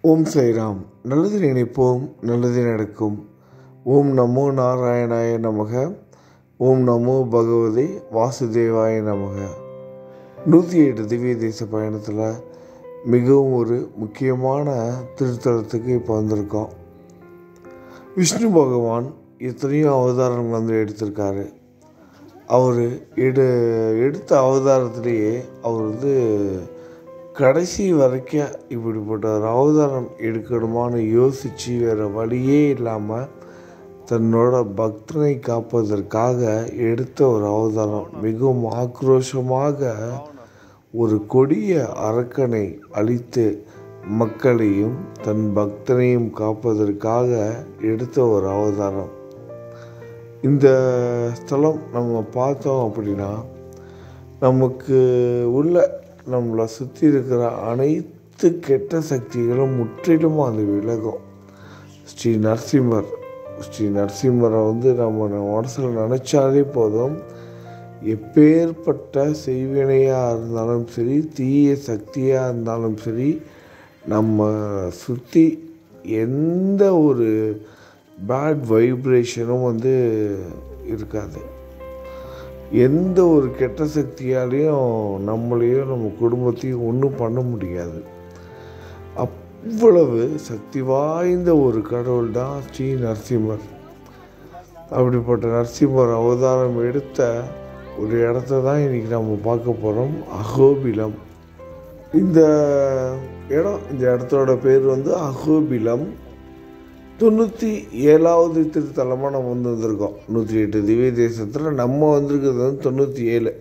ஓம் சைராம் நல்லது நினைப்போம் நல்லது நடக்கும் ஓம் நமோ நாராயணாய நமக ஓம் நமோ பகவதே வாசுதேவாய நமக நூற்றி எட்டு திவ்ய தேச பயணத்தில் மிகவும் ஒரு முக்கியமான திருத்தலத்துக்கு இப்போ வந்திருக்கோம் விஷ்ணு பகவான் எத்தனையோ அவதாரம் வந்து எடுத்திருக்காரு அவர் எடு எடுத்த அவதாரத்திலேயே அவர் வந்து கடைசி வரைக்கும் இப்படிப்பட்ட ஒரு அவதாரம் எடுக்கணுமான்னு யோசித்து வேறு வழியே இல்லாமல் தன்னோட பக்தனை காப்பதற்காக எடுத்த ஒரு அவதாரம் மிகவும் ஆக்ரோஷமாக ஒரு கொடிய அரக்கனை அழித்து மக்களையும் தன் பக்தனையும் காப்பதற்காக எடுத்த ஒரு அவதாரம் இந்த ஸ்தலம் நம்ம பார்த்தோம் அப்படின்னா நமக்கு உள்ள நம்மளை சுற்றி இருக்கிற அனைத்து கெட்ட சக்திகளும் முற்றிலும் அது விலகும் ஸ்ரீ நரசிம்மர் ஸ்ரீ நரசிம்மரை வந்து நம்ம மனசில் நினச்சாலே போதும் எப்பேற்பட்ட செய்வினையாக இருந்தாலும் சரி தீய சக்தியாக இருந்தாலும் சரி நம்ம சுற்றி எந்த ஒரு பேட் வைப்ரேஷனும் வந்து இருக்காது எந்த ஒரு கெட்ட சக்தியாலையும் நம்மளையும் நம்ம குடும்பத்தையும் ஒன்றும் பண்ண முடியாது அவ்வளவு சக்தி வாய்ந்த ஒரு கடவுள் தான் ஸ்ரீ நரசிம்மர் அப்படிப்பட்ட நரசிம்மர் அவதாரம் எடுத்த ஒரு இடத்த தான் இன்றைக்கி நம்ம பார்க்க போகிறோம் அகோபிலம் இந்த இடம் இந்த இடத்தோட பேர் வந்து அகோபிலம் தொண்ணூற்றி ஏழாவது திருத்தலமாக நம்ம வந்து வந்திருக்கோம் நூற்றி எட்டு திவ்ய தேசத்தில் நம்ம வந்திருக்கிறது வந்து தொண்ணூற்றி ஏழு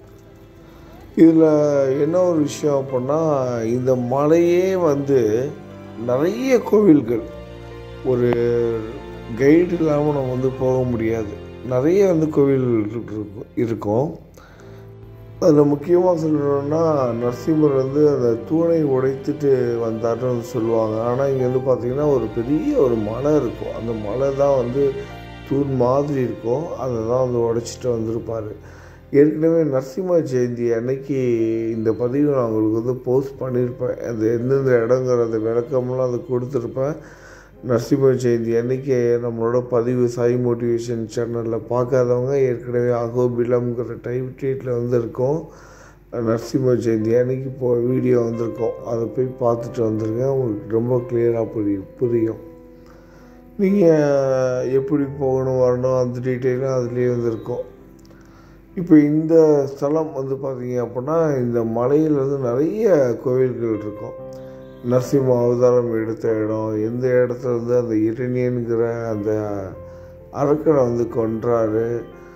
இதில் என்ன ஒரு விஷயம் அப்படின்னா இந்த மலையே வந்து நிறைய கோவில்கள் ஒரு கைடு இல்லாமல் நம்ம வந்து போக முடியாது நிறைய வந்து கோவில் இருக்கும் அதில் முக்கியமாக சொல்லணும்னா நரசிம்மர் வந்து அந்த தூணை உடைத்துட்டு வந்தார்னு வந்து சொல்லுவாங்க ஆனால் இங்கே வந்து பார்த்திங்கன்னா ஒரு பெரிய ஒரு மலை இருக்கும் அந்த மலை தான் வந்து தூண் மாதிரி இருக்கும் அதை தான் வந்து உடைச்சிட்டு வந்திருப்பார் ஏற்கனவே நரசிம்ம ஜெயந்தி அன்னைக்கு இந்த பதிவு நான் உங்களுக்கு வந்து போஸ்ட் பண்ணியிருப்பேன் அது எந்தெந்த இடங்கிற அந்த விளக்கம்லாம் அது கொடுத்துருப்பேன் நரசிம்ம ஜெயந்தி அன்னைக்கு நம்மளோட பதிவு சாய் மோட்டிவேஷன் சேனலில் பார்க்காதவங்க ஏற்கனவே அகோபிலம்ங்கிற டைட்டில் வந்திருக்கோம் நரசிம்ம ஜெயந்தி அன்னைக்கு இப்போ வீடியோ வந்திருக்கோம் அதை போய் பார்த்துட்டு வந்துருங்க உங்களுக்கு ரொம்ப கிளியராக புரியும் புரியும் நீங்கள் எப்படி போகணும் வரணும் அந்த டீட்டெயிலும் அதுலேயே வந்திருக்கோம் இப்போ இந்த ஸ்தலம் வந்து பார்த்தீங்க அப்படின்னா இந்த மலையில் வந்து நிறைய கோவில்கள் இருக்கும் நரசிம்ம அவதாரம் எடுத்த இடம் எந்த இடத்துல வந்து அந்த இரணியனுங்கிற அந்த அரக்கனை வந்து கொன்றாரு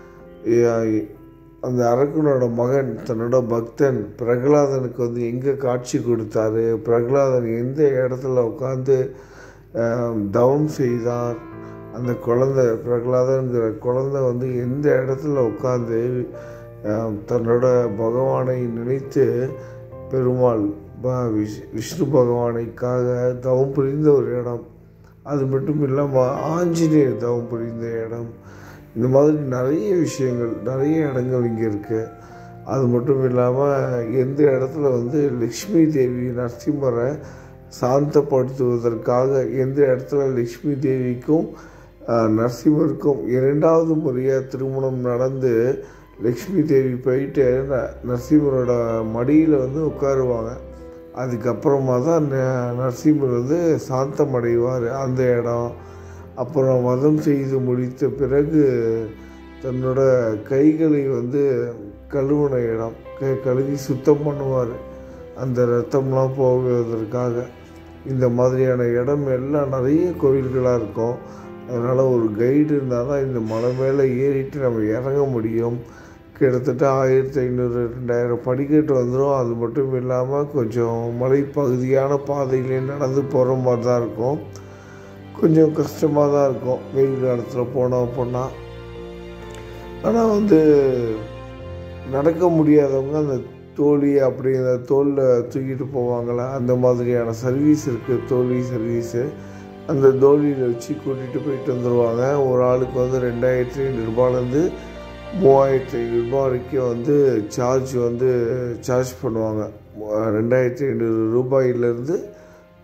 அந்த அரக்கனோட மகன் தன்னோட பக்தன் பிரகலாதனுக்கு வந்து எங்கே காட்சி கொடுத்தாரு பிரகலாதன் எந்த இடத்துல உட்காந்து தவம் செய்தார் அந்த குழந்தை பிரகலாதங்கிற குழந்தை வந்து எந்த இடத்துல உட்காந்து தன்னோட பகவானை நினைத்து பெருமாள் விஷ் விஷ்ணு பகவானைக்காக தவம் புரிந்த ஒரு இடம் அது மட்டும் இல்லாமல் ஆஞ்சநேயர் தவம் புரிந்த இடம் இந்த மாதிரி நிறைய விஷயங்கள் நிறைய இடங்கள் இங்கே இருக்குது அது மட்டும் இல்லாமல் எந்த இடத்துல வந்து லக்ஷ்மி தேவி நரசிம்மரை சாந்தப்படுத்துவதற்காக எந்த இடத்துல லக்ஷ்மி தேவிக்கும் நரசிம்மருக்கும் இரண்டாவது முறையாக திருமணம் நடந்து லக்ஷ்மி தேவி போயிட்டு நரசிம்மரோட மடியில் வந்து உட்காருவாங்க அதுக்கப்புறமா தான் நரசிம்மர் வந்து சாந்தம் அடைவார் அந்த இடம் அப்புறம் மதம் செய்து முடித்த பிறகு தன்னோட கைகளை வந்து கழுவுன இடம் கை கழுவி சுத்தம் பண்ணுவார் அந்த ரத்தம்லாம் போவதற்காக இந்த மாதிரியான இடம் எல்லாம் நிறைய கோவில்களாக இருக்கும் அதனால் ஒரு கைடு இருந்தால் தான் இந்த மலை மேலே ஏறிட்டு நம்ம இறங்க முடியும் கிட்டத்தட்ட ஆயிரத்தி ஐநூறு ரெண்டாயிரம் படிக்கட்டு வந்துடும் அது மட்டும் இல்லாமல் கொஞ்சம் மலைப்பகுதியான பாதையிலே நடந்து போகிற மாதிரி தான் இருக்கும் கொஞ்சம் கஷ்டமாக தான் இருக்கும் வெயில் காலத்தில் போனோம் அப்படின்னா ஆனால் வந்து நடக்க முடியாதவங்க அந்த தோழி அப்படி அந்த தோலில் தூக்கிட்டு போவாங்களே அந்த மாதிரியான சர்வீஸ் இருக்குது தோழி சர்வீஸு அந்த தோழியில் வச்சு கூட்டிகிட்டு போயிட்டு வந்துடுவாங்க ஒரு ஆளுக்கு வந்து ரெண்டாயிரத்தி ஐநூறுரூபாலேருந்து மூவாயிரத்தி ஐநூறுரூபா வரைக்கும் வந்து சார்ஜ் வந்து சார்ஜ் பண்ணுவாங்க ரெண்டாயிரத்தி ஐநூறு ரூபாயிலேருந்து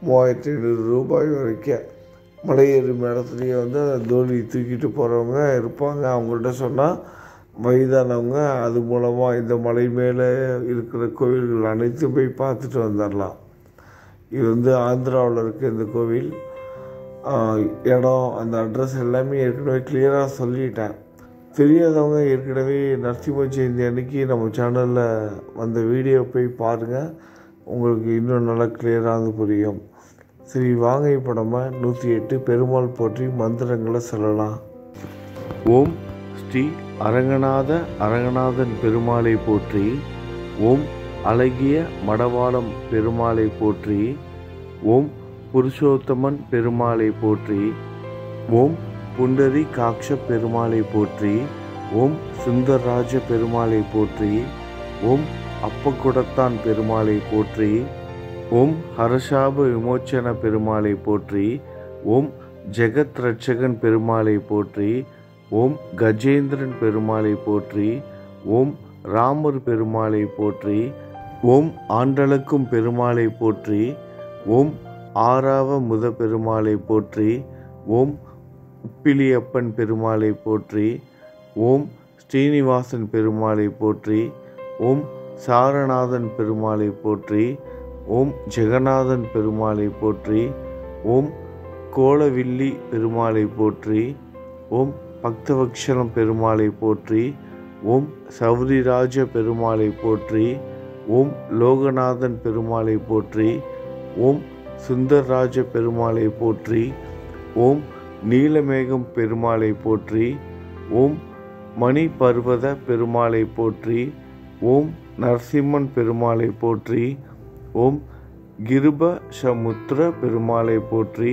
மூவாயிரத்தி ஐநூறு ரூபாய் வரைக்கும் மலையேறும் இடத்துலையே வந்து அந்த தோனி தூக்கிட்டு போகிறவங்க இருப்பாங்க அவங்கள்ட்ட சொன்னால் வயதானவங்க அது மூலமாக இந்த மலை மேலே இருக்கிற கோவில்கள் அனைத்தும் போய் பார்த்துட்டு வந்துடலாம் இது வந்து ஆந்திராவில் இருக்க இந்த கோவில் ஆஹ், இடம் அந்த அட்ரஸ் எல்லாமே ஏற்கனவே கிளியராக சொல்லிட்டேன் தெரியாதவங்க ஏற்கனவே நரசிம்ம ஜெயந்தி அன்னைக்கு நம்ம சேனலில் வந்த வீடியோ போய் பாருங்கள் உங்களுக்கு இன்னும் நல்லா கிளியராக புரியும் சரி வாங்க இப்போ நம்ம நூற்றி எட்டு பெருமாள் போற்றி மந்திரங்களை சொல்லலாம் ஓம் ஸ்ரீ அரங்கநாத அரங்கநாதன் பெருமாளை போற்றி ஓம் அழகிய மடவாளம் பெருமாளை போற்றி ஓம் புருஷோத்தமன் பெருமாளை போற்றி ஓம் புண்டரி காக்ஷ பெருமாளை போற்றி ஓம் சுந்தரராஜ பெருமாளை போற்றி ஓம் அப்பகுடத்தான் பெருமாளை போற்றி ஓம் ஹரஷாப விமோச்சன பெருமாளை போற்றி ஓம் ஜெகத் ரட்சகன் பெருமாளை போற்றி ஓம் கஜேந்திரன் பெருமாளை போற்றி ஓம் ராமர் பெருமாளை போற்றி ஓம் ஆண்டளக்கும் பெருமாளை போற்றி ஓம் ஆறாவ முத பெருமாளை போற்றி ஓம் உப்பிலியப்பன் பெருமாளை போற்றி ஓம் ஸ்ரீனிவாசன் பெருமாளை போற்றி ஓம் சாரநாதன் பெருமாளை போற்றி ஓம் ஜெகநாதன் பெருமாளை போற்றி ஓம் கோலவில்லி பெருமாளை போற்றி ஓம் பக்தவக்ஷலம் பெருமாளை போற்றி ஓம் சௌரிராஜ பெருமாளை போற்றி ஓம் லோகநாதன் பெருமாளை போற்றி ஓம் சுந்தர்ராஜ பெருமாளை போற்றி ஓம் நீலமேகம் பெருமாளை போற்றி ஓம் மணி பர்வத பெருமாளை போற்றி ஓம் நரசிம்மன் பெருமாளை போற்றி ஓம் கிருப சமுத்திர பெருமாளை போற்றி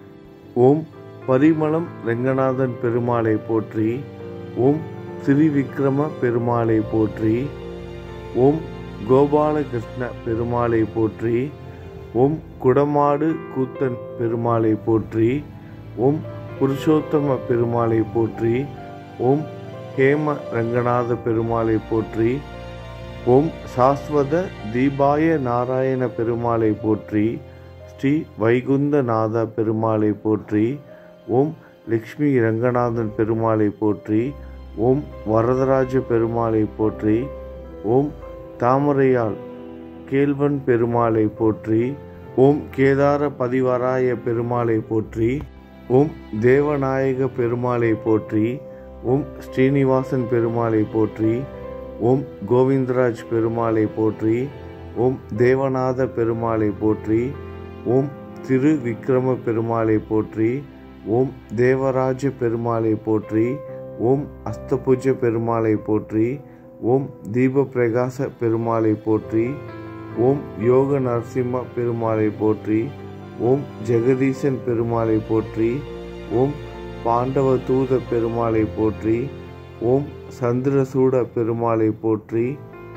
ஓம் பரிமளம் ரெங்கநாதன் பெருமாளை போற்றி ஓம் திரிவிக்ரம பெருமாளை போற்றி ஓம் கோபாலகிருஷ்ண பெருமாளை போற்றி ஓம் குடமாடு கூத்தன் பெருமாளை போற்றி ஓம் புருஷோத்தம பெருமாளை போற்றி ஓம் ஹேம ரங்கநாத பெருமாளை போற்றி ஓம் சாஸ்வத தீபாய நாராயண பெருமாளை போற்றி ஸ்ரீ வைகுந்தநாத பெருமாளை போற்றி ஓம் லக்ஷ்மி ரங்கநாதன் பெருமாளை போற்றி ஓம் வரதராஜ பெருமாளை போற்றி ஓம் தாமரையாள் கேள்வன் பெருமாளை போற்றி ஓம் கேதார பதிவராய பெருமாளை போற்றி ஓம் தேவநாயக பெருமாளை போற்றி ஓம் ஸ்ரீனிவாசன் பெருமாளை போற்றி ஓம் கோவிந்தராஜ் பெருமாளை போற்றி ஓம் தேவநாத பெருமாளை போற்றி ஓம் திரு விக்ரம பெருமாளை போற்றி ஓம் தேவராஜ பெருமாளை போற்றி ஓம் அஸ்தபுஜ பெருமாளை போற்றி ஓம் தீப பிரகாச பெருமாளை போற்றி ஓம் யோக நரசிம்ம பெருமாளை போற்றி ஓம் ஜெகதீசன் பெருமாளை போற்றி ஓம் பாண்டவ தூத பெருமாளை போற்றி ஓம் சந்திரசூட பெருமாளை போற்றி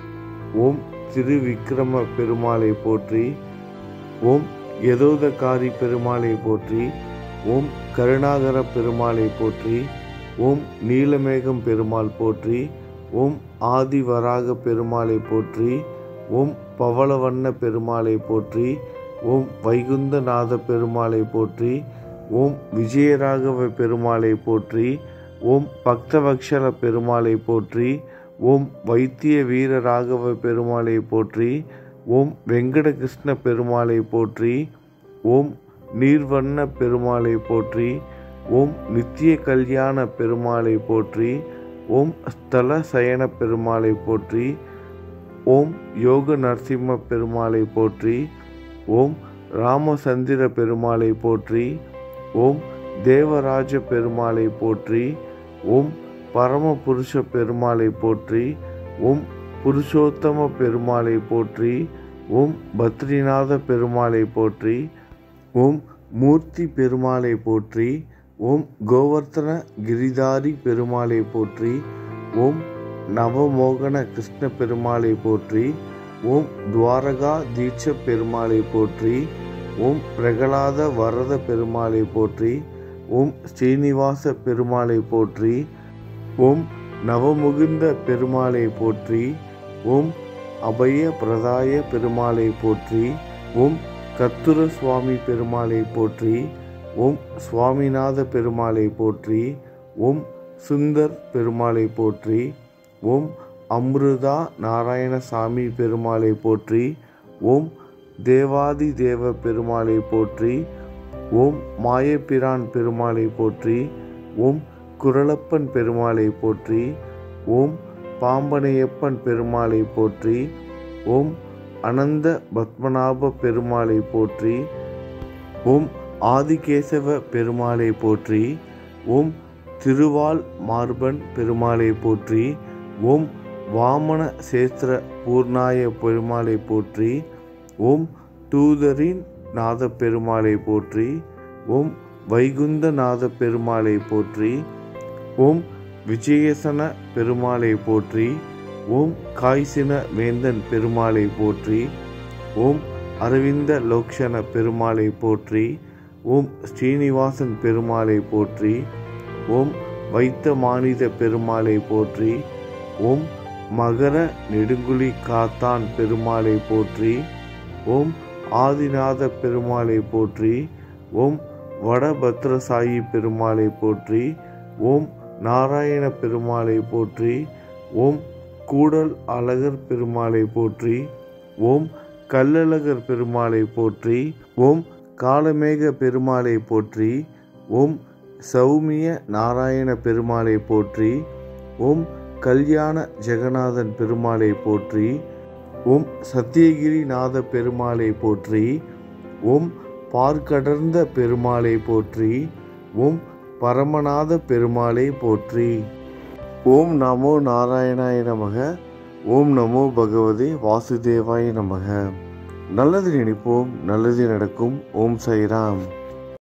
ஓம் திருவிக்ரம பெருமாளை போற்றி ஓம் யதோதகாரி பெருமாளை போற்றி ஓம் கருணாகர பெருமாளை போற்றி ஓம் நீலமேகம் பெருமாள் போற்றி ஓம் ஆதிவராக பெருமாளை போற்றி ஓம் பவளவண்ண பெருமாளை போற்றி ஓம் வைகுந்தநாத பெருமாளை போற்றி ஓம் விஜயராகவ பெருமாளை போற்றி ஓம் பக்தவக்ஷல பெருமாளை போற்றி ஓம் வைத்திய வீர ராகவ பெருமாளை போற்றி ஓம் வெங்கடகிருஷ்ண பெருமாளை போற்றி ஓம் நீர்வண்ண பெருமாளை போற்றி ஓம் நித்திய கல்யாண பெருமாளை போற்றி ஓம் ஸ்தல சயன பெருமாளை போற்றி ஓம் யோக நரசிம்ம பெருமாளை போற்றி ஓம் ராமசந்திர பெருமாளை போற்றி ஓம் தேவராஜ பெருமாளை போற்றி ஓம் பரமபுருஷ பெருமாளை போற்றி ஓம் புருஷோத்தம பெருமாளை போற்றி ஓம் பத்ரிநாத பெருமாளை போற்றி ஓம் மூர்த்தி பெருமாளை போற்றி ஓம் கோவர்த்தன கிரிதாரி பெருமாளை போற்றி ஓம் நவமோகன கிருஷ்ண பெருமாளை போற்றி ஓம் துவாரகா தீட்ச பெருமாளை போற்றி ஓம் பிரகலாத வரத பெருமாளை போற்றி ஓம் ஸ்ரீனிவாச பெருமாளை போற்றி ஓம் நவமுகுந்த பெருமாளை போற்றி ஓம் அபய பிரதாய பெருமாளை போற்றி ஓம் கத்துர சுவாமி பெருமாளை போற்றி ஓம் சுவாமிநாத பெருமாளை போற்றி ஓம் சுந்தர் பெருமாளை போற்றி ஓம் அம்ருதா நாராயணசாமி பெருமாளை போற்றி ஓம் தேவாதி தேவ பெருமாளை போற்றி ஓம் மாயப்பிரான் பெருமாளை போற்றி ஓம் குரலப்பன் பெருமாளை போற்றி ஓம் பாம்பனையப்பன் பெருமாளை போற்றி ஓம் அனந்த பத்மநாப பெருமாளை போற்றி ஓம் ஆதிகேசவ பெருமாளை போற்றி ஓம் திருவால் மார்பன் பெருமாளை போற்றி ஓம் வாமன சேஸ்திர பூர்ணாய பெருமாளை போற்றி ஓம் தூதரின் நாத பெருமாளை போற்றி ஓம் வைகுந்த நாத பெருமாளை போற்றி ஓம் விஜயசன பெருமாளை போற்றி ஓம் காய்சின வேந்தன் பெருமாளை போற்றி ஓம் அரவிந்த லோக்ஷன பெருமாளை போற்றி ஓம் ஸ்ரீனிவாசன் பெருமாளை போற்றி ஓம் வைத்த மானித பெருமாளை போற்றி ஓம் மகர நெடுங்குழி காத்தான் பெருமாளை போற்றி ஓம் ஆதிநாத பெருமாளை போற்றி ஓம் வடபத்ரசாயி பெருமாளை போற்றி ஓம் நாராயண பெருமாளை போற்றி ஓம் கூடல் அழகர் பெருமாளை போற்றி ஓம் கல்லழகர் பெருமாளை போற்றி ஓம் காலமேக பெருமாளை போற்றி ஓம் சௌமிய நாராயண பெருமாளை போற்றி ஓம் கல்யாண ஜெகநாதன் பெருமாளை போற்றி ஓம் சத்தியகிரிநாத பெருமாளை போற்றி ஓம் பார்க்கடர்ந்த பெருமாளை போற்றி ஓம் பரமநாத பெருமாளை போற்றி ஓம் நமோ நாராயணாய நமக ஓம் நமோ பகவதே வாசுதேவாய நமக நல்லது நினைப்போம் நல்லது நடக்கும் ஓம் சைராம்